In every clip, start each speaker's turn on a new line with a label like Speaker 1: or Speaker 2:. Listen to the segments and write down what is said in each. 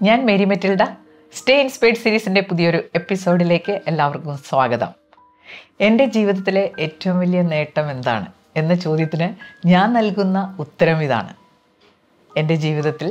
Speaker 1: ഞാൻ Mary Matilda stay inspired സീരീസിൻ്റെ പുതിയൊരു എപ്പിസോഡിലേക്ക് എല്ലാവർക്കും സ്വാഗതം എൻ്റെ ജീവിതത്തിലെ ഏറ്റവും വലിയ നേട്ടം എന്താണ് എന്ന ചോദ്യത്തിന് ഞാൻ നൽകുന്ന ഉത്തരം ഇതാണ് എൻ്റെ ജീവിതത്തിൽ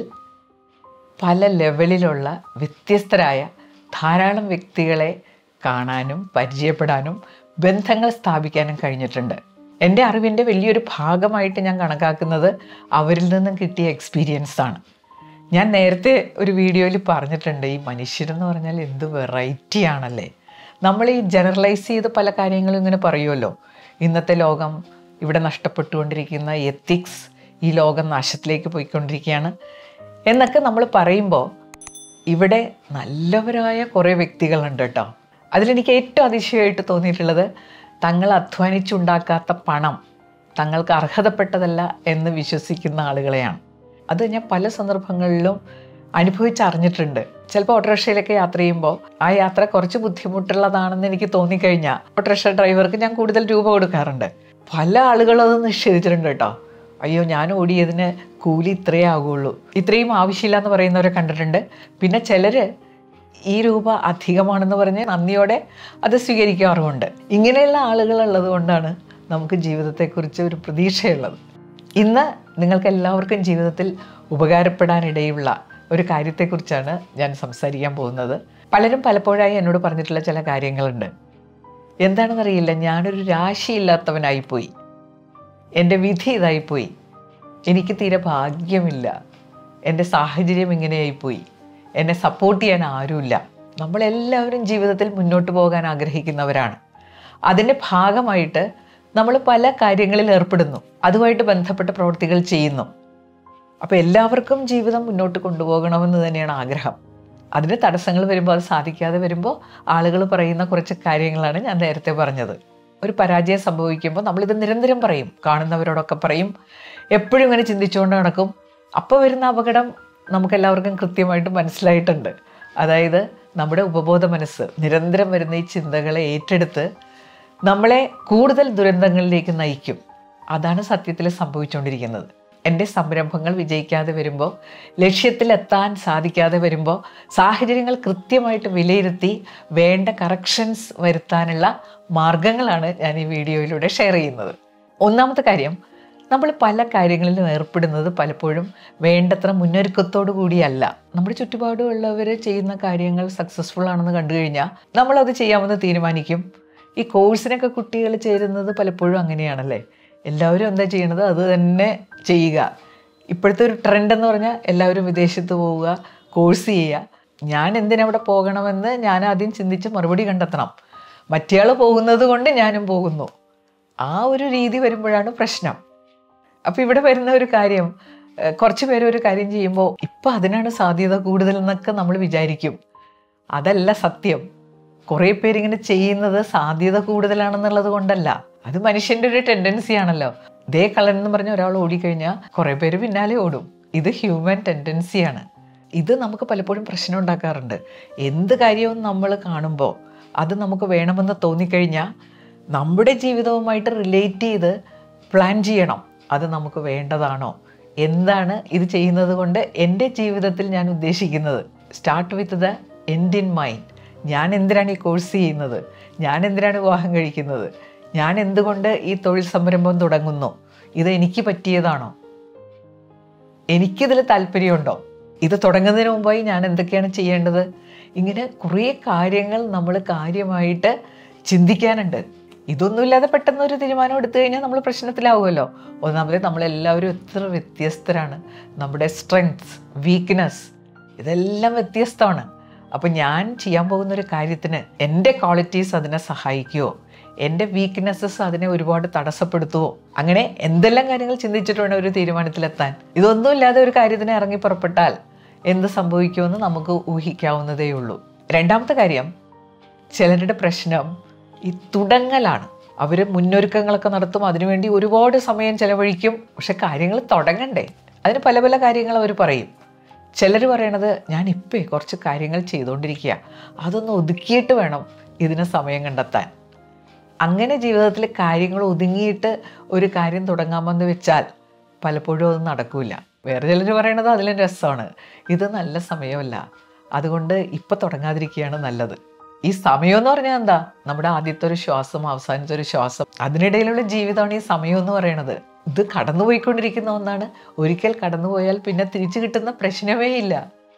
Speaker 1: പല ലെവലിലുള്ള വ്യത്യസ്തരായ ധാരാളം വ്യക്തികളെ കാണാനും പരിചയപ്പെടാനും ബന്ധങ്ങൾ സ്ഥാപിക്കാനും കഴിഞ്ഞിട്ടുണ്ട് എൻ്റെ അറിവിൻ്റെ വലിയൊരു ഭാഗമായിട്ട് ഞാൻ കണക്കാക്കുന്നത് അവരിൽ നിന്നും കിട്ടിയ എക്സ്പീരിയൻസ് ആണ് ഞാൻ നേരത്തെ ഒരു വീഡിയോയിൽ പറഞ്ഞിട്ടുണ്ട് ഈ മനുഷ്യരെന്ന് പറഞ്ഞാൽ എന്ത് വെറൈറ്റി ആണല്ലേ നമ്മൾ ഈ ജനറലൈസ് ചെയ്ത് പല കാര്യങ്ങളും ഇങ്ങനെ പറയുമല്ലോ ഇന്നത്തെ ലോകം ഇവിടെ നഷ്ടപ്പെട്ടുകൊണ്ടിരിക്കുന്ന എത്തിക്സ് ഈ ലോകം നാശത്തിലേക്ക് പോയിക്കൊണ്ടിരിക്കുകയാണ് എന്നൊക്കെ നമ്മൾ പറയുമ്പോൾ ഇവിടെ നല്ലവരായ കുറേ വ്യക്തികളുണ്ട് കേട്ടോ അതിലെനിക്ക് ഏറ്റവും അതിശയമായിട്ട് തോന്നിയിട്ടുള്ളത് തങ്ങൾ അധ്വാനിച്ചുണ്ടാക്കാത്ത പണം തങ്ങൾക്ക് അർഹതപ്പെട്ടതല്ല എന്ന് വിശ്വസിക്കുന്ന ആളുകളെയാണ് അത് ഞാൻ പല സന്ദർഭങ്ങളിലും അനുഭവിച്ചറിഞ്ഞിട്ടുണ്ട് ചിലപ്പോൾ ഓട്ടോറിക്ഷയിലൊക്കെ യാത്ര ചെയ്യുമ്പോൾ ആ യാത്ര കുറച്ച് ബുദ്ധിമുട്ടുള്ളതാണെന്ന് എനിക്ക് തോന്നിക്കഴിഞ്ഞാൽ ഓട്ടോറിക്ഷ ഡ്രൈവർക്ക് ഞാൻ കൂടുതൽ രൂപ കൊടുക്കാറുണ്ട് പല ആളുകളും അത് നിഷേധിച്ചിട്ടുണ്ട് കേട്ടോ അയ്യോ ഞാൻ ഓടിയതിന് കൂലി ഇത്രയേ ആകുള്ളൂ ഇത്രയും ആവശ്യമില്ല എന്ന് പറയുന്നവരെ കണ്ടിട്ടുണ്ട് പിന്നെ ചിലർ ഈ രൂപ അധികമാണെന്ന് പറഞ്ഞ് നന്ദിയോടെ അത് സ്വീകരിക്കാറുമുണ്ട് ഇങ്ങനെയുള്ള ആളുകളുള്ളത് കൊണ്ടാണ് നമുക്ക് ജീവിതത്തെക്കുറിച്ച് ഒരു പ്രതീക്ഷയുള്ളത് ഇന്ന് നിങ്ങൾക്ക് എല്ലാവർക്കും ജീവിതത്തിൽ ഉപകാരപ്പെടാനിടയുള്ള ഒരു കാര്യത്തെക്കുറിച്ചാണ് ഞാൻ സംസാരിക്കാൻ പോകുന്നത് പലരും പലപ്പോഴായി എന്നോട് പറഞ്ഞിട്ടുള്ള ചില കാര്യങ്ങളുണ്ട് എന്താണെന്നറിയില്ല ഞാനൊരു രാശിയില്ലാത്തവനായിപ്പോയി എൻ്റെ വിധി ഇതായിപ്പോയി എനിക്ക് തീരെ ഭാഗ്യമില്ല എൻ്റെ സാഹചര്യം ഇങ്ങനെയായിപ്പോയി എന്നെ സപ്പോർട്ട് ചെയ്യാൻ ആരുമില്ല നമ്മളെല്ലാവരും ജീവിതത്തിൽ മുന്നോട്ട് പോകാൻ ആഗ്രഹിക്കുന്നവരാണ് അതിൻ്റെ ഭാഗമായിട്ട് നമ്മൾ പല കാര്യങ്ങളിൽ ഏർപ്പെടുന്നു അതുമായിട്ട് ബന്ധപ്പെട്ട പ്രവൃത്തികൾ ചെയ്യുന്നു അപ്പോൾ എല്ലാവർക്കും ജീവിതം മുന്നോട്ട് കൊണ്ടുപോകണമെന്ന് തന്നെയാണ് ആഗ്രഹം അതിന് തടസ്സങ്ങൾ വരുമ്പോൾ അത് സാധിക്കാതെ വരുമ്പോൾ ആളുകൾ പറയുന്ന കുറച്ച് കാര്യങ്ങളാണ് ഞാൻ നേരത്തെ പറഞ്ഞത് ഒരു പരാജയം സംഭവിക്കുമ്പോൾ നമ്മളിത് നിരന്തരം പറയും കാണുന്നവരോടൊക്കെ പറയും എപ്പോഴും ഇങ്ങനെ ചിന്തിച്ചുകൊണ്ട് നടക്കും അപ്പോൾ വരുന്ന അപകടം നമുക്കെല്ലാവർക്കും കൃത്യമായിട്ട് മനസ്സിലായിട്ടുണ്ട് അതായത് നമ്മുടെ ഉപബോധ മനസ്സ് നിരന്തരം വരുന്ന ഈ ചിന്തകളെ ഏറ്റെടുത്ത് നമ്മളെ കൂടുതൽ ദുരന്തങ്ങളിലേക്ക് നയിക്കും അതാണ് സത്യത്തിൽ സംഭവിച്ചുകൊണ്ടിരിക്കുന്നത് എൻ്റെ സംരംഭങ്ങൾ വിജയിക്കാതെ വരുമ്പോൾ ലക്ഷ്യത്തിലെത്താൻ സാധിക്കാതെ വരുമ്പോൾ സാഹചര്യങ്ങൾ കൃത്യമായിട്ട് വിലയിരുത്തി വേണ്ട കറക്ഷൻസ് വരുത്താനുള്ള മാർഗങ്ങളാണ് ഞാൻ ഈ വീഡിയോയിലൂടെ ഷെയർ ചെയ്യുന്നത് ഒന്നാമത്തെ കാര്യം നമ്മൾ പല കാര്യങ്ങളിലും ഏർപ്പെടുന്നത് പലപ്പോഴും വേണ്ടത്ര മുന്നൊരുക്കത്തോടു കൂടിയല്ല നമ്മുടെ ചുറ്റുപാടുമുള്ളവർ ചെയ്യുന്ന കാര്യങ്ങൾ സക്സസ്ഫുൾ ആണെന്ന് കണ്ടു കഴിഞ്ഞാൽ നമ്മളത് ചെയ്യാമെന്ന് തീരുമാനിക്കും ഈ കോഴ്സിനൊക്കെ കുട്ടികൾ ചേരുന്നത് പലപ്പോഴും അങ്ങനെയാണല്ലേ എല്ലാവരും എന്താ ചെയ്യണത് അത് തന്നെ ചെയ്യുക ഇപ്പോഴത്തെ ഒരു ട്രെൻഡ് എന്ന് പറഞ്ഞാൽ എല്ലാവരും വിദേശത്ത് പോവുക കോഴ്സ് ചെയ്യുക ഞാൻ എന്തിനവിടെ പോകണമെന്ന് ഞാൻ ആദ്യം ചിന്തിച്ച് മറുപടി കണ്ടെത്തണം മറ്റേയാൾ പോകുന്നത് കൊണ്ട് ഞാനും പോകുന്നു ആ ഒരു രീതി വരുമ്പോഴാണ് പ്രശ്നം അപ്പോൾ ഇവിടെ വരുന്ന ഒരു കാര്യം ഏഹ് കുറച്ച് പേര് ഒരു കാര്യം ചെയ്യുമ്പോൾ ഇപ്പം അതിനാണ് സാധ്യത കൂടുതൽ എന്നൊക്കെ നമ്മൾ വിചാരിക്കും അതല്ല സത്യം കുറേ പേരിങ്ങനെ ചെയ്യുന്നത് സാധ്യത കൂടുതലാണെന്നുള്ളത് കൊണ്ടല്ല അത് മനുഷ്യൻ്റെ ഒരു ടെൻഡൻസി ആണല്ലോ ദേ കളൻ എന്ന് പറഞ്ഞ ഒരാൾ ഓടിക്കഴിഞ്ഞാൽ കുറേ പേര് പിന്നാലെ ഓടും ഇത് ഹ്യൂമൻ ടെൻഡൻസിയാണ് ഇത് നമുക്ക് പലപ്പോഴും പ്രശ്നം ഉണ്ടാക്കാറുണ്ട് എന്ത് കാര്യവും നമ്മൾ കാണുമ്പോൾ അത് നമുക്ക് വേണമെന്ന് തോന്നിക്കഴിഞ്ഞാൽ നമ്മുടെ ജീവിതവുമായിട്ട് റിലേറ്റ് ചെയ്ത് പ്ലാൻ ചെയ്യണം അത് നമുക്ക് വേണ്ടതാണോ എന്താണ് ഇത് ചെയ്യുന്നത് കൊണ്ട് എൻ്റെ ജീവിതത്തിൽ ഞാൻ ഉദ്ദേശിക്കുന്നത് start with the end in mind ഞാൻ എന്തിനാണ് ഈ കോഴ്സ് ചെയ്യുന്നത് ഞാൻ എന്തിനാണ് വിവാഹം കഴിക്കുന്നത് ഞാൻ എന്തുകൊണ്ട് ഈ തൊഴിൽ സംരംഭം തുടങ്ങുന്നു ഇത് എനിക്ക് പറ്റിയതാണോ എനിക്കിതിൽ താല്പര്യമുണ്ടോ ഇത് തുടങ്ങുന്നതിന് മുമ്പായി ഞാൻ എന്തൊക്കെയാണ് ചെയ്യേണ്ടത് ഇങ്ങനെ കുറേ കാര്യങ്ങൾ നമ്മൾ കാര്യമായിട്ട് ചിന്തിക്കാനുണ്ട് ഇതൊന്നുമില്ലാതെ പെട്ടെന്ന് ഒരു തീരുമാനം എടുത്തു കഴിഞ്ഞാൽ നമ്മൾ പ്രശ്നത്തിലാവുമല്ലോ ഒന്നാമത് നമ്മളെല്ലാവരും എത്ര വ്യത്യസ്തരാണ് നമ്മുടെ സ്ട്രെങ്ത്സ് വീക്ക്നെസ് ഇതെല്ലാം വ്യത്യസ്തമാണ് അപ്പോൾ ഞാൻ ചെയ്യാൻ പോകുന്ന ഒരു കാര്യത്തിന് എൻ്റെ ക്വാളിറ്റീസ് അതിനെ സഹായിക്കുമോ എൻ്റെ വീക്ക്നെസ്സസ് അതിനെ ഒരുപാട് തടസ്സപ്പെടുത്തുമോ അങ്ങനെ എന്തെല്ലാം കാര്യങ്ങൾ ചിന്തിച്ചിട്ട് വേണം ഒരു തീരുമാനത്തിലെത്താൻ ഇതൊന്നുമില്ലാതെ ഒരു കാര്യത്തിന് ഇറങ്ങി പുറപ്പെട്ടാൽ എന്ത് സംഭവിക്കുമെന്ന് നമുക്ക് ഊഹിക്കാവുന്നതേ ഉള്ളൂ രണ്ടാമത്തെ കാര്യം ചിലരുടെ പ്രശ്നം ഈ തുടങ്ങലാണ് അവർ മുന്നൊരുക്കങ്ങളൊക്കെ നടത്തും അതിനുവേണ്ടി ഒരുപാട് സമയം ചെലവഴിക്കും പക്ഷെ കാര്യങ്ങൾ തുടങ്ങണ്ടേ അതിന് പല പല കാര്യങ്ങൾ അവർ പറയും ചിലർ പറയണത് ഞാൻ ഇപ്പേ കുറച്ച് കാര്യങ്ങൾ ചെയ്തുകൊണ്ടിരിക്കുക അതൊന്ന് ഒതുക്കിയിട്ട് വേണം ഇതിന് സമയം കണ്ടെത്താൻ അങ്ങനെ ജീവിതത്തിൽ കാര്യങ്ങൾ ഒതുങ്ങിയിട്ട് ഒരു കാര്യം തുടങ്ങാമെന്ന് വെച്ചാൽ പലപ്പോഴും അത് നടക്കില്ല വേറെ ചിലർ പറയണത് അതിലും രസമാണ് ഇത് നല്ല സമയമല്ല അതുകൊണ്ട് ഇപ്പം തുടങ്ങാതിരിക്കുകയാണ് നല്ലത് ഈ സമയം എന്ന് പറഞ്ഞാൽ എന്താ നമ്മുടെ ആദ്യത്തെ ഒരു ശ്വാസം അവസാനത്തെ ഒരു ശ്വാസം അതിനിടയിലുള്ള ജീവിതമാണ് ഈ സമയം എന്ന് പറയുന്നത് ഇത് കടന്നുപോയിക്കൊണ്ടിരിക്കുന്ന ഒന്നാണ് ഒരിക്കൽ കടന്നുപോയാൽ പിന്നെ തിരിച്ചു കിട്ടുന്ന പ്രശ്നമേ ഇല്ല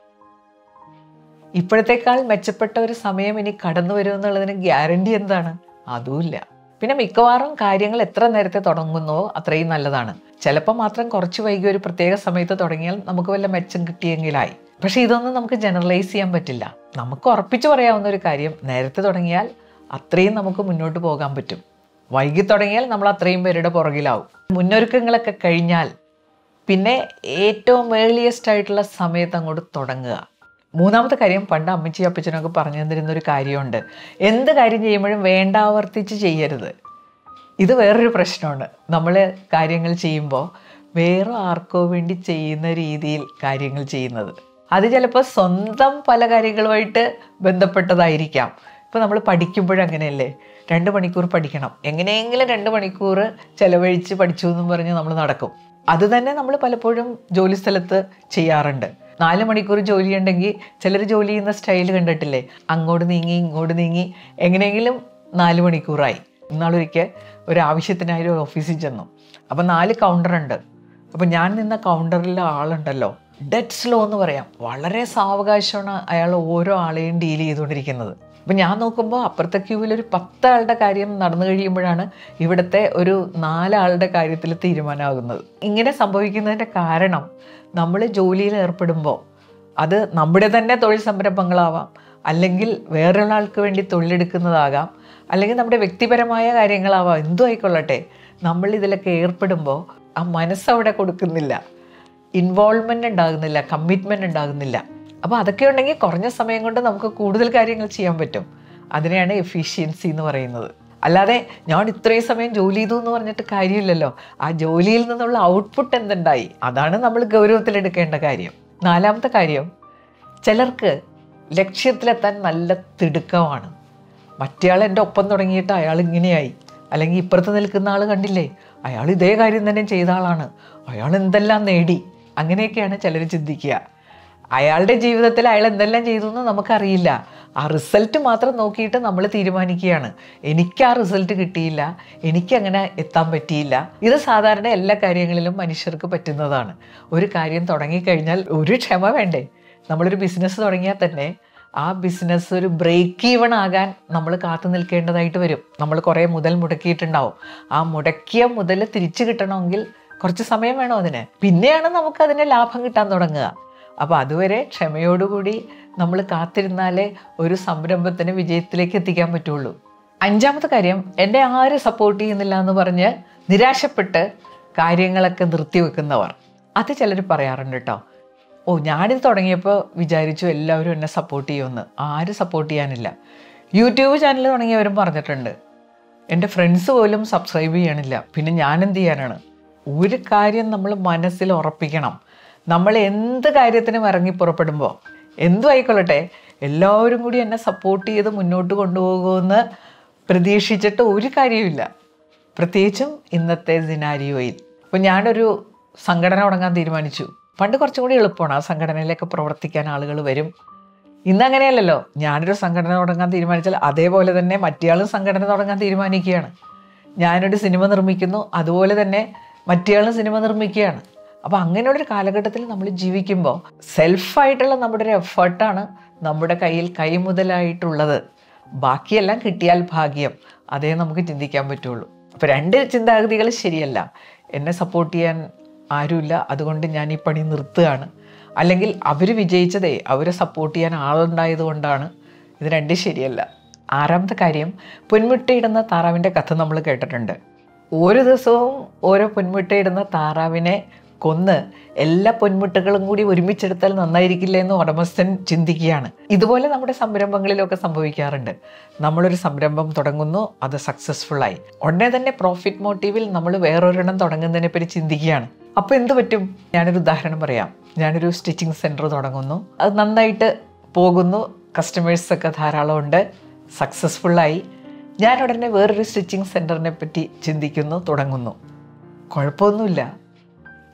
Speaker 1: ഇപ്പോഴത്തേക്കാൾ മെച്ചപ്പെട്ട ഒരു സമയം ഇനി കടന്നു വരുമെന്നുള്ളതിന് ഗ്യാരണ്ടി എന്താണ് അതുമില്ല പിന്നെ മിക്കവാറും കാര്യങ്ങൾ എത്ര നേരത്തെ തുടങ്ങുന്നോ അത്രയും നല്ലതാണ് ചിലപ്പോൾ മാത്രം കുറച്ച് വൈകി ഒരു പ്രത്യേക സമയത്ത് തുടങ്ങിയാൽ നമുക്ക് വല്ല മെച്ചം കിട്ടിയെങ്കിലായി പക്ഷെ ഇതൊന്നും നമുക്ക് ജനറലൈസ് ചെയ്യാൻ പറ്റില്ല നമുക്ക് ഉറപ്പിച്ചു പറയാവുന്ന ഒരു കാര്യം നേരത്തെ തുടങ്ങിയാൽ അത്രയും നമുക്ക് മുന്നോട്ട് പോകാൻ പറ്റും വൈകി തുടങ്ങിയാൽ നമ്മൾ അത്രയും പേരുടെ പുറകിലാവും മുന്നൊരുക്കങ്ങളൊക്കെ കഴിഞ്ഞാൽ പിന്നെ ഏറ്റവും ഏർലിയസ്റ്റ് ആയിട്ടുള്ള സമയത്ത് അങ്ങോട്ട് തുടങ്ങുക മൂന്നാമത്തെ കാര്യം പണ്ട് അമ്മച്ചി അപ്പച്ചനൊക്കെ പറഞ്ഞു തന്നിരുന്ന ഒരു കാര്യമുണ്ട് എന്ത് കാര്യം ചെയ്യുമ്പോഴും വേണ്ടാവർത്തിച്ച് ചെയ്യരുത് ഇത് വേറൊരു പ്രശ്നമാണ് നമ്മൾ കാര്യങ്ങൾ ചെയ്യുമ്പോൾ വേറെ ആർക്കോ വേണ്ടി ചെയ്യുന്ന രീതിയിൽ കാര്യങ്ങൾ ചെയ്യുന്നത് അത് ചിലപ്പോൾ സ്വന്തം പല കാര്യങ്ങളുമായിട്ട് ബന്ധപ്പെട്ടതായിരിക്കാം ഇപ്പോൾ നമ്മൾ പഠിക്കുമ്പോഴങ്ങനെയല്ലേ രണ്ട് മണിക്കൂർ പഠിക്കണം എങ്ങനെയെങ്കിലും രണ്ട് മണിക്കൂർ ചിലവഴിച്ച് പഠിച്ചു എന്നും പറഞ്ഞ് നമ്മൾ നടക്കും അത് തന്നെ നമ്മൾ പലപ്പോഴും ജോലി സ്ഥലത്ത് ചെയ്യാറുണ്ട് നാല് മണിക്കൂർ ജോലി ഉണ്ടെങ്കിൽ ചിലർ ജോലി ചെയ്യുന്ന സ്റ്റൈൽ കണ്ടിട്ടില്ലേ അങ്ങോട്ട് നീങ്ങി ഇങ്ങോട്ട് നീങ്ങി എങ്ങനെയെങ്കിലും നാല് മണിക്കൂറായി ഇന്നാളൊരിക്കൽ ഒരു ആവശ്യത്തിനായി ഒരു ഓഫീസിൽ ചെന്നു അപ്പം നാല് കൗണ്ടറുണ്ട് അപ്പം ഞാൻ നിന്ന കൗണ്ടറിലെ ആളുണ്ടല്ലോ ഡെഡ് സ്ലോ എന്ന് പറയാം വളരെ സാവകാശമാണ് അയാൾ ഓരോ ആളെയും ഡീൽ ചെയ്തുകൊണ്ടിരിക്കുന്നത് അപ്പം ഞാൻ നോക്കുമ്പോൾ അപ്പുറത്തെ ക്യൂവിൽ ഒരു പത്ത് ആളുടെ കാര്യം നടന്നു കഴിയുമ്പോഴാണ് ഇവിടുത്തെ ഒരു നാലാളുടെ കാര്യത്തിൽ തീരുമാനമാകുന്നത് ഇങ്ങനെ സംഭവിക്കുന്നതിൻ്റെ കാരണം നമ്മൾ ജോലിയിൽ ഏർപ്പെടുമ്പോൾ അത് നമ്മുടെ തന്നെ തൊഴിൽ സംരംഭങ്ങളാവാം അല്ലെങ്കിൽ വേറൊരാൾക്ക് വേണ്ടി തൊഴിലെടുക്കുന്നതാകാം അല്ലെങ്കിൽ നമ്മുടെ വ്യക്തിപരമായ കാര്യങ്ങളാവാം എന്തും ആയിക്കൊള്ളട്ടെ നമ്മൾ ഇതിലൊക്കെ ഏർപ്പെടുമ്പോൾ ആ മനസ്സവിടെ കൊടുക്കുന്നില്ല ഇൻവോൾവ്മെൻ്റ് ഉണ്ടാകുന്നില്ല കമ്മിറ്റ്മെൻ്റ് ഉണ്ടാകുന്നില്ല അപ്പോൾ അതൊക്കെ ഉണ്ടെങ്കിൽ കുറഞ്ഞ സമയം കൊണ്ട് നമുക്ക് കൂടുതൽ കാര്യങ്ങൾ ചെയ്യാൻ പറ്റും അതിനെയാണ് എഫിഷ്യൻസി എന്ന് പറയുന്നത് അല്ലാതെ ഞാൻ ഇത്രയും സമയം ജോലി ചെയ്തു എന്ന് പറഞ്ഞിട്ട് കാര്യമില്ലല്ലോ ആ ജോലിയിൽ നിന്നുള്ള ഔട്ട്പുട്ട് എന്തുണ്ടായി അതാണ് നമ്മൾ ഗൗരവത്തിലെടുക്കേണ്ട കാര്യം നാലാമത്തെ കാര്യം ചിലർക്ക് ലക്ഷ്യത്തിലെത്താൻ നല്ല തിടുക്കമാണ് മറ്റേയാൾ എൻ്റെ ഒപ്പം തുടങ്ങിയിട്ട് അയാൾ ഇങ്ങനെയായി അല്ലെങ്കിൽ ഇപ്പുറത്ത് നിൽക്കുന്ന ആൾ കണ്ടില്ലേ അയാൾ ഇതേ കാര്യം തന്നെ ചെയ്ത ആളാണ് അയാൾ എന്തെല്ലാം നേടി അങ്ങനെയൊക്കെയാണ് ചിലർ ചിന്തിക്കുക അയാളുടെ ജീവിതത്തിൽ അയാൾ എന്തെല്ലാം ചെയ്തു എന്ന് നമുക്കറിയില്ല ആ റിസൾട്ട് മാത്രം നോക്കിയിട്ട് നമ്മൾ തീരുമാനിക്കുകയാണ് എനിക്ക് ആ റിസൾട്ട് കിട്ടിയില്ല എനിക്ക് അങ്ങനെ എത്താൻ പറ്റിയില്ല ഇത് സാധാരണ എല്ലാ കാര്യങ്ങളിലും മനുഷ്യർക്ക് പറ്റുന്നതാണ് ഒരു കാര്യം തുടങ്ങിക്കഴിഞ്ഞാൽ ഒരു ക്ഷമ വേണ്ടേ നമ്മളൊരു ബിസിനസ് തുടങ്ങിയാൽ തന്നെ ആ ബിസിനസ് ഒരു ബ്രേക്ക് ഈവൺ ആകാൻ നമ്മൾ കാത്തു നിൽക്കേണ്ടതായിട്ട് വരും നമ്മൾ കുറേ മുതൽ മുടക്കിയിട്ടുണ്ടാവും ആ മുടക്കിയ മുതൽ തിരിച്ചു കിട്ടണമെങ്കിൽ കുറച്ച് സമയം വേണം അതിന് പിന്നെയാണ് നമുക്ക് അതിന് ലാഭം കിട്ടാൻ തുടങ്ങുക അപ്പോൾ അതുവരെ ക്ഷമയോടുകൂടി നമ്മൾ കാത്തിരുന്നാലേ ഒരു സംരംഭത്തിന് വിജയത്തിലേക്ക് എത്തിക്കാൻ പറ്റുള്ളൂ അഞ്ചാമത്തെ കാര്യം എന്നെ ആരും സപ്പോർട്ട് ചെയ്യുന്നില്ല എന്ന് പറഞ്ഞ് നിരാശപ്പെട്ട് കാര്യങ്ങളൊക്കെ നിർത്തിവെക്കുന്നവർ അത് ചിലർ പറയാറുണ്ട് കേട്ടോ ഓ ഞാനിത് തുടങ്ങിയപ്പോൾ വിചാരിച്ചു എല്ലാവരും എന്നെ സപ്പോർട്ട് ചെയ്യുമെന്ന് ആരും സപ്പോർട്ട് ചെയ്യാനില്ല യൂട്യൂബ് ചാനൽ തുടങ്ങിയവരും പറഞ്ഞിട്ടുണ്ട് എൻ്റെ ഫ്രണ്ട്സ് പോലും സബ്സ്ക്രൈബ് ചെയ്യണില്ല പിന്നെ ഞാൻ എന്ത് ചെയ്യാനാണ് ഒരു കാര്യം നമ്മൾ മനസ്സിൽ ഉറപ്പിക്കണം നമ്മൾ എന്ത് കാര്യത്തിനും ഇറങ്ങി പുറപ്പെടുമ്പോൾ എന്തും ആയിക്കൊള്ളട്ടെ എല്ലാവരും കൂടി എന്നെ സപ്പോർട്ട് ചെയ്ത് മുന്നോട്ട് കൊണ്ടുപോകുമെന്ന് പ്രതീക്ഷിച്ചിട്ട് ഒരു കാര്യമില്ല പ്രത്യേകിച്ചും ഇന്നത്തെ സിനാരിയോയിൽ അപ്പോൾ ഞാനൊരു സംഘടന തുടങ്ങാൻ തീരുമാനിച്ചു പണ്ട് കുറച്ചും കൂടി എളുപ്പമാണ് ആ സംഘടനയിലേക്ക് പ്രവർത്തിക്കാൻ ആളുകൾ വരും ഇന്ന് അങ്ങനെയല്ലല്ലോ ഞാനൊരു സംഘടന തുടങ്ങാൻ തീരുമാനിച്ചാൽ അതേപോലെ തന്നെ മറ്റേയാളും സംഘടന തുടങ്ങാൻ തീരുമാനിക്കുകയാണ് ഞാനൊരു സിനിമ നിർമ്മിക്കുന്നു അതുപോലെ തന്നെ മറ്റേയാളും സിനിമ നിർമ്മിക്കുകയാണ് അപ്പോൾ അങ്ങനെയുള്ളൊരു കാലഘട്ടത്തിൽ നമ്മൾ ജീവിക്കുമ്പോൾ സെൽഫായിട്ടുള്ള നമ്മുടെ ഒരു എഫേർട്ടാണ് നമ്മുടെ കയ്യിൽ കൈമുതലായിട്ടുള്ളത് ബാക്കിയെല്ലാം കിട്ടിയാൽ ഭാഗ്യം അതേ നമുക്ക് ചിന്തിക്കാൻ പറ്റുള്ളൂ അപ്പോൾ രണ്ട് ചിന്താഗതികൾ ശരിയല്ല എന്നെ സപ്പോർട്ട് ചെയ്യാൻ ആരുമില്ല അതുകൊണ്ട് ഞാൻ ഈ പണി നിർത്തുകയാണ് അല്ലെങ്കിൽ അവർ വിജയിച്ചതേ അവരെ സപ്പോർട്ട് ചെയ്യാൻ ആളുണ്ടായത് കൊണ്ടാണ് ഇത് രണ്ടും ശരിയല്ല ആറാമത്തെ കാര്യം പൊന്മുട്ടയിടുന്ന താറാവിൻ്റെ കഥ നമ്മൾ കേട്ടിട്ടുണ്ട് ഓരോ ദിവസവും ഓരോ പൊന്മുട്ടയിടുന്ന താറാവിനെ കൊന്ന് എല്ലാ പൊന്മുട്ടകളും കൂടി ഒരുമിച്ചെടുത്താൽ നന്നായിരിക്കില്ല എന്ന് ഉടമസ്ഥൻ ചിന്തിക്കുകയാണ് ഇതുപോലെ നമ്മുടെ സംരംഭങ്ങളിലൊക്കെ സംഭവിക്കാറുണ്ട് നമ്മളൊരു സംരംഭം തുടങ്ങുന്നു അത് സക്സസ്ഫുള്ളായി ഉടനെ തന്നെ പ്രോഫിറ്റ് മോട്ടീവിൽ നമ്മൾ വേറൊരെണ്ണം തുടങ്ങുന്നതിനെ പറ്റി ചിന്തിക്കുകയാണ് അപ്പോൾ എന്ത് പറ്റും ഞാനൊരു ഉദാഹരണം പറയാം ഞാനൊരു സ്റ്റിച്ചിങ് സെൻറ്റർ തുടങ്ങുന്നു അത് നന്നായിട്ട് പോകുന്നു കസ്റ്റമേഴ്സൊക്കെ ധാരാളം ഉണ്ട് സക്സസ്ഫുള്ളായി ഞാൻ ഉടനെ വേറൊരു സ്റ്റിച്ചിങ് സെൻറ്ററിനെ പറ്റി ചിന്തിക്കുന്നു തുടങ്ങുന്നു കുഴപ്പമൊന്നുമില്ല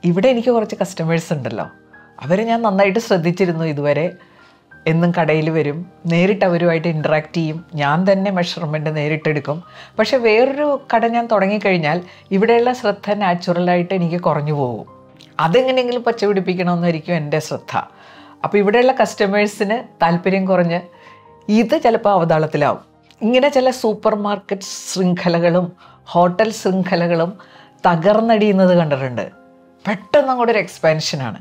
Speaker 1: ഇവിടെ എനിക്ക് കുറച്ച് കസ്റ്റമേഴ്സ് ഉണ്ടല്ലോ അവരെ ഞാൻ നന്നായിട്ട് ശ്രദ്ധിച്ചിരുന്നു ഇതുവരെ എന്നും കടയിൽ വരും നേരിട്ട് അവരുമായിട്ട് ഇൻറ്ററാക്ട് ചെയ്യും ഞാൻ തന്നെ മെഷർമെൻറ്റ് നേരിട്ടെടുക്കും പക്ഷെ വേറൊരു കട ഞാൻ തുടങ്ങിക്കഴിഞ്ഞാൽ ഇവിടെയുള്ള ശ്രദ്ധ നാച്ചുറലായിട്ട് എനിക്ക് കുറഞ്ഞു പോകും അതെങ്ങനെയെങ്കിലും പച്ച പിടിപ്പിക്കണമെന്നായിരിക്കും എൻ്റെ ശ്രദ്ധ അപ്പോൾ ഇവിടെയുള്ള കസ്റ്റമേഴ്സിന് താല്പര്യം കുറഞ്ഞ് ഇത് ചിലപ്പോൾ അവതാളത്തിലാവും ഇങ്ങനെ ചില സൂപ്പർ മാർക്കറ്റ് ശൃംഖലകളും ഹോട്ടൽ ശൃംഖലകളും തകർന്നടിയുന്നത് കണ്ടിട്ടുണ്ട് പെട്ടെന്ന് അങ്ങോട്ട് ഒരു എക്സ്പാൻഷനാണ്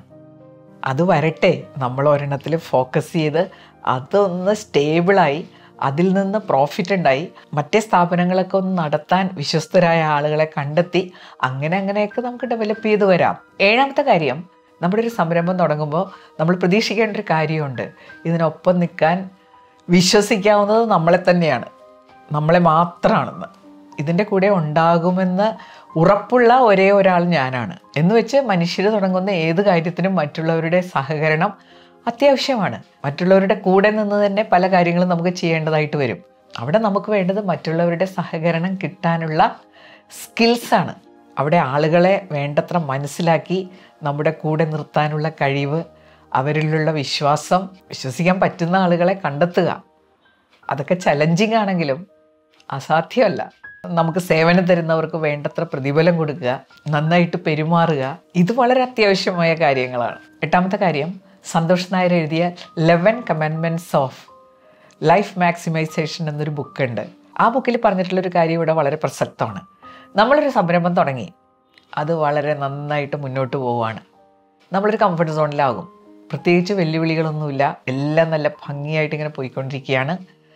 Speaker 1: അത് വരട്ടെ നമ്മൾ ഒരെണ്ണത്തിൽ ഫോക്കസ് ചെയ്ത് അതൊന്ന് സ്റ്റേബിളായി അതിൽ നിന്ന് പ്രോഫിറ്റ് ഉണ്ടായി മറ്റേ സ്ഥാപനങ്ങളൊക്കെ ഒന്ന് നടത്താൻ വിശ്വസ്തരായ ആളുകളെ കണ്ടെത്തി അങ്ങനെ അങ്ങനെയൊക്കെ നമുക്ക് ഡെവലപ്പ് ചെയ്ത് വരാം ഏഴാമത്തെ കാര്യം നമ്മുടെ ഒരു സംരംഭം തുടങ്ങുമ്പോൾ നമ്മൾ പ്രതീക്ഷിക്കേണ്ട ഒരു കാര്യമുണ്ട് ഇതിനൊപ്പം നിൽക്കാൻ വിശ്വസിക്കാവുന്നത് നമ്മളെ തന്നെയാണ് നമ്മളെ മാത്രമാണെന്ന് ഇതിൻ്റെ കൂടെ ഉണ്ടാകുമെന്ന് ഉറപ്പുള്ള ഒരേ ഒരാൾ ഞാനാണ് എന്ന് വെച്ച് മനുഷ്യർ തുടങ്ങുന്ന ഏത് കാര്യത്തിനും മറ്റുള്ളവരുടെ സഹകരണം അത്യാവശ്യമാണ് മറ്റുള്ളവരുടെ കൂടെ നിന്ന് തന്നെ പല കാര്യങ്ങളും നമുക്ക് ചെയ്യേണ്ടതായിട്ട് വരും അവിടെ നമുക്ക് വേണ്ടത് മറ്റുള്ളവരുടെ സഹകരണം കിട്ടാനുള്ള സ്കിൽസാണ് അവിടെ ആളുകളെ വേണ്ടത്ര മനസ്സിലാക്കി നമ്മുടെ കൂടെ നിർത്താനുള്ള കഴിവ് അവരിലുള്ള വിശ്വാസം വിശ്വസിക്കാൻ പറ്റുന്ന ആളുകളെ കണ്ടെത്തുക അതൊക്കെ ചലഞ്ചിങ് ആണെങ്കിലും അസാധ്യമല്ല നമുക്ക് സേവനം തരുന്നവർക്ക് വേണ്ടത്ര പ്രതിഫലം കൊടുക്കുക നന്നായിട്ട് പെരുമാറുക ഇത് വളരെ അത്യാവശ്യമായ കാര്യങ്ങളാണ് എട്ടാമത്തെ കാര്യം സന്തോഷ് നായർ എഴുതിയ eleven commandments of life maximisation എന്നൊരു ബുക്കുണ്ട് ആ ബുക്കിൽ പറഞ്ഞിട്ടുള്ളൊരു കാര്യം ഇവിടെ വളരെ പ്രസക്തമാണ് നമ്മളൊരു സംരംഭം തുടങ്ങി അത് വളരെ നന്നായിട്ട് മുന്നോട്ട് പോവുകയാണ് നമ്മളൊരു കംഫർട്ട് സോണിലാകും പ്രത്യേകിച്ച് വെല്ലുവിളികളൊന്നുമില്ല എല്ലാം നല്ല ഭംഗിയായിട്ട് ഇങ്ങനെ പോയിക്കൊണ്ടിരിക്കുകയാണ്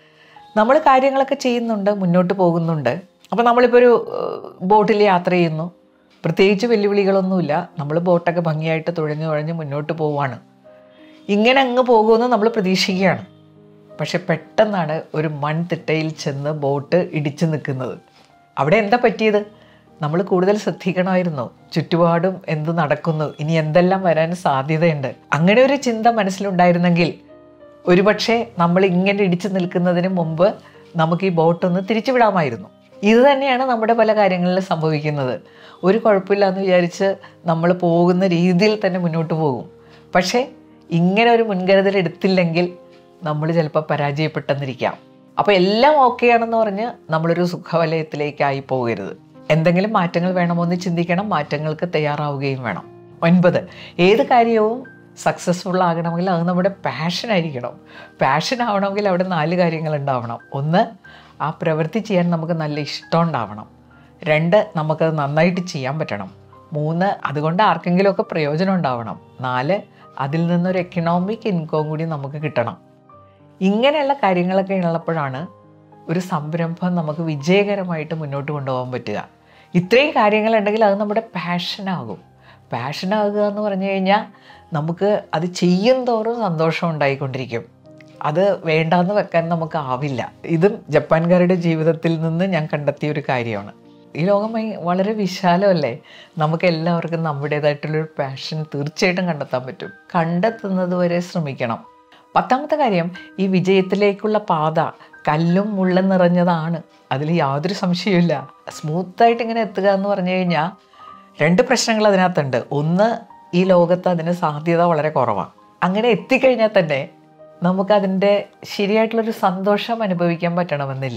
Speaker 1: നമ്മൾ കാര്യങ്ങളൊക്കെ ചെയ്യുന്നുണ്ട് മുന്നോട്ട് പോകുന്നുണ്ട് അപ്പോൾ നമ്മളിപ്പോൾ ഒരു ബോട്ടിൽ യാത്ര ചെയ്യുന്നു പ്രത്യേകിച്ച് വെല്ലുവിളികളൊന്നുമില്ല നമ്മൾ ബോട്ടൊക്കെ ഭംഗിയായിട്ട് തുഴഞ്ഞു തുഴഞ്ഞ് മുന്നോട്ട് പോവുകയാണ് ഇങ്ങനെ അങ്ങ് പോകുമെന്ന് നമ്മൾ പ്രതീക്ഷിക്കുകയാണ് പക്ഷെ പെട്ടെന്നാണ് ഒരു മൺതിട്ടയിൽ ചെന്ന് ബോട്ട് ഇടിച്ചു നിൽക്കുന്നത് അവിടെ എന്താ പറ്റിയത് നമ്മൾ കൂടുതൽ ശ്രദ്ധിക്കണമായിരുന്നു ചുറ്റുപാടും എന്ത് നടക്കുന്നു ഇനി എന്തെല്ലാം വരാൻ സാധ്യതയുണ്ട് അങ്ങനെ ഒരു ചിന്ത മനസ്സിലുണ്ടായിരുന്നെങ്കിൽ ഒരുപക്ഷെ നമ്മൾ ഇങ്ങനെ ഇടിച്ചു നിൽക്കുന്നതിന് മുമ്പ് നമുക്ക് ഈ ബോട്ടൊന്ന് തിരിച്ചു വിടാമായിരുന്നു ഇത് തന്നെയാണ് നമ്മുടെ പല കാര്യങ്ങളിലും സംഭവിക്കുന്നത് ഒരു കുഴപ്പമില്ല എന്ന് വിചാരിച്ച് നമ്മൾ പോകുന്ന രീതിയിൽ തന്നെ മുന്നോട്ട് പോകും പക്ഷേ ഇങ്ങനെ ഒരു മുൻകരുതൽ എടുത്തില്ലെങ്കിൽ നമ്മൾ ചിലപ്പോൾ പരാജയപ്പെട്ടെന്നിരിക്കാം അപ്പോൾ എല്ലാം ഓക്കെ ആണെന്ന് പറഞ്ഞ് നമ്മളൊരു സുഖവലയത്തിലേക്കായി പോകരുത് എന്തെങ്കിലും മാറ്റങ്ങൾ വേണമോ എന്ന് ചിന്തിക്കണം മാറ്റങ്ങൾക്ക് തയ്യാറാവുകയും വേണം ഒൻപത് ഏത് കാര്യവും സക്സസ്ഫുൾ ആകണമെങ്കിൽ അത് നമ്മുടെ പാഷൻ ആയിരിക്കണം പാഷൻ ആവണമെങ്കിൽ അവിടെ നാല് കാര്യങ്ങൾ ഉണ്ടാവണം ഒന്ന് ആ പ്രവൃത്തി ചെയ്യാൻ നമുക്ക് നല്ല ഇഷ്ടം ഉണ്ടാവണം രണ്ട് നമുക്കത് നന്നായിട്ട് ചെയ്യാൻ പറ്റണം മൂന്ന് അതുകൊണ്ട് ആർക്കെങ്കിലുമൊക്കെ പ്രയോജനം ഉണ്ടാവണം നാല് അതിൽ നിന്നൊരു എക്കണോമിക് ഇൻകം കൂടി നമുക്ക് കിട്ടണം ഇങ്ങനെയുള്ള കാര്യങ്ങളൊക്കെ ഉള്ളപ്പോഴാണ് ഒരു സംരംഭം നമുക്ക് വിജയകരമായിട്ട് മുന്നോട്ട് കൊണ്ടുപോകാൻ പറ്റുക ഇത്രയും കാര്യങ്ങളുണ്ടെങ്കിൽ അത് നമ്മുടെ പാഷനാകും പാഷനാകുക എന്ന് പറഞ്ഞു കഴിഞ്ഞാൽ നമുക്ക് അത് ചെയ്യും തോറും സന്തോഷം ഉണ്ടായിക്കൊണ്ടിരിക്കും അത് വേണ്ടാന്ന് വെക്കാൻ നമുക്ക് ആവില്ല ഇതും ജപ്പാൻകാരുടെ ജീവിതത്തിൽ നിന്ന് ഞാൻ കണ്ടെത്തിയ ഒരു കാര്യമാണ് ഈ ലോകം ഭയ- വളരെ വിശാലമല്ലേ നമുക്ക് എല്ലാവർക്കും നമ്മുടേതായിട്ടുള്ളൊരു പാഷൻ തീർച്ചയായിട്ടും കണ്ടെത്താൻ പറ്റും കണ്ടെത്തുന്നത് വരെ ശ്രമിക്കണം പത്താമത്തെ കാര്യം ഈ വിജയത്തിലേക്കുള്ള പാത കല്ലും മുള്ളും നിറഞ്ഞതാണ് അതിൽ യാതൊരു സംശയവുമില്ല സ്മൂത്തായിട്ട് ഇങ്ങനെ എത്തുക എന്ന് പറഞ്ഞു കഴിഞ്ഞാൽ രണ്ട് പ്രശ്നങ്ങൾ അതിനകത്തുണ്ട് ഒന്ന് ഈ ലോകത്ത് അതിന് സാധ്യത വളരെ കുറവാണ് അങ്ങനെ എത്തിക്കഴിഞ്ഞാൽ തന്നെ നമുക്കതിൻ്റെ ശരിയായിട്ടുള്ളൊരു സന്തോഷം അനുഭവിക്കാൻ പറ്റണമെന്നില്ല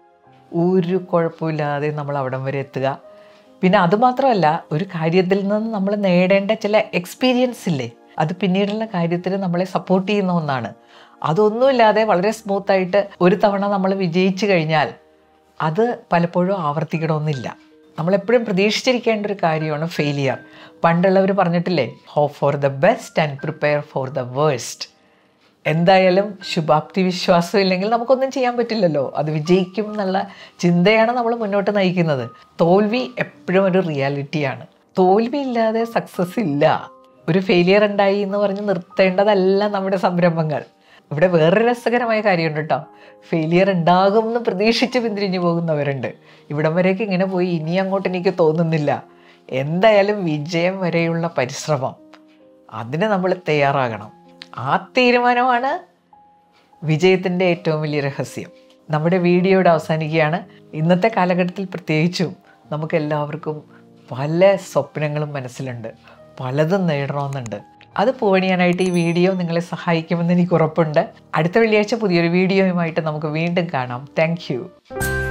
Speaker 1: ഒരു കുഴപ്പമില്ലാതെ നമ്മൾ അവിടം വരെ എത്തുക പിന്നെ അതുമാത്രമല്ല ഒരു കാര്യത്തിൽ നിന്ന് നമ്മൾ നേടേണ്ട ചില എക്സ്പീരിയൻസ് ഇല്ലേ അത് പിന്നീടുള്ള കാര്യത്തിൽ നമ്മളെ സപ്പോർട്ട് ചെയ്യുന്ന ഒന്നാണ് അതൊന്നുമില്ലാതെ വളരെ സ്മൂത്തായിട്ട് ഒരു തവണ നമ്മൾ വിജയിച്ചു കഴിഞ്ഞാൽ അത് പലപ്പോഴും ആവർത്തിക്കണമെന്നില്ല നമ്മളെപ്പോഴും പ്രതീക്ഷിച്ചിരിക്കേണ്ട ഒരു കാര്യമാണ് ഫെയിലിയർ പണ്ടുള്ളവർ പറഞ്ഞിട്ടില്ലേ hope for the best and prepare for the worst എന്തായാലും ശുഭാപ്തി വിശ്വാസം ഇല്ലെങ്കിൽ നമുക്കൊന്നും ചെയ്യാൻ പറ്റില്ലല്ലോ അത് വിജയിക്കും എന്നുള്ള ചിന്തയാണ് നമ്മൾ മുന്നോട്ട് നയിക്കുന്നത് തോൽവി എപ്പോഴും ഒരു റിയാലിറ്റിയാണ് തോൽവി ഇല്ലാതെ സക്സസ് ഇല്ല ഒരു ഫെയിലിയർ ഉണ്ടായി എന്ന് പറഞ്ഞ് നിർത്തേണ്ടതല്ല നമ്മുടെ സംരംഭങ്ങൾ ഇവിടെ വേറൊരു രസകരമായ കാര്യമുണ്ട് കേട്ടോ ഫെയിലിയർ ഉണ്ടാകും എന്ന് പ്രതീക്ഷിച്ച് പിന്തിരിഞ്ഞു പോകുന്നവരുണ്ട് ഇവിടം വരേക്ക് ഇങ്ങനെ പോയി ഇനി അങ്ങോട്ട് എനിക്ക് തോന്നുന്നില്ല എന്തായാലും വിജയം വരെയുള്ള പരിശ്രമം അതിന് നമ്മൾ തയ്യാറാകണം ആ തീരുമാനമാണ് വിജയത്തിൻ്റെ ഏറ്റവും വലിയ രഹസ്യം നമ്മുടെ വീഡിയോയുടെ അവസാനിക്കുകയാണ് ഇന്നത്തെ കാലഘട്ടത്തിൽ പ്രത്യേകിച്ചും നമുക്ക് എല്ലാവർക്കും പല സ്വപ്നങ്ങളും മനസ്സിലുണ്ട് പലതും നേടണമെന്നുണ്ട് അത് പൂവണിയാനായിട്ട് ഈ വീഡിയോ നിങ്ങളെ സഹായിക്കുമെന്ന് എനിക്ക് ഉറപ്പുണ്ട് അടുത്ത വെള്ളിയാഴ്ച പുതിയൊരു വീഡിയോയുമായിട്ട് നമുക്ക് വീണ്ടും കാണാം താങ്ക്